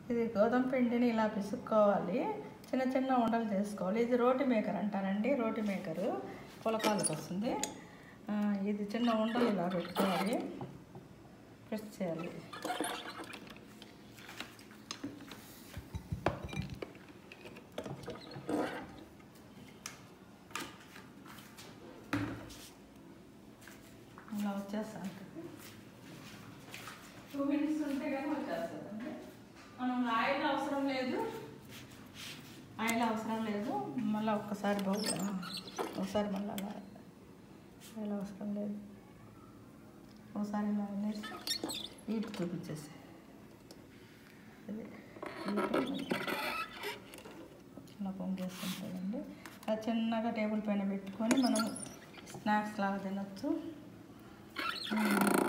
ఇది గోధుమ పిండిని ఇలా పిసుక్కోవాలి చిన్న చిన్న ఉండలు చేసుకోవాలి ఇది రోటి మేకర్ అంటారండి రోటి మేకరు పులకాలకు వస్తుంది ఆ, ఇది చిన్న ఉండలు ఇలా పెట్టుకోవాలి ప్రెస్ చేయాలి అలా వచ్చేస్తాను టూ మినిట్స్ ఉంటే కానీ వచ్చేస్తుందండి మనం ఆయిల్ అవసరం లేదు ఆయిల్ అవసరం లేదు మళ్ళీ ఒక్కసారి బహుశా ఒకసారి మళ్ళీ అలా ఆయిల్ అవసరం లేదు ఒకసారి ఇలా అనేసి ఈపు చూపించేసి అదే ఈపు ఇలా పొంగేస్తుంటుందండి అది చిన్నగా టేబుల్ పైన పెట్టుకొని మనం స్నాక్స్ లాగా తినొచ్చు ఉమ్.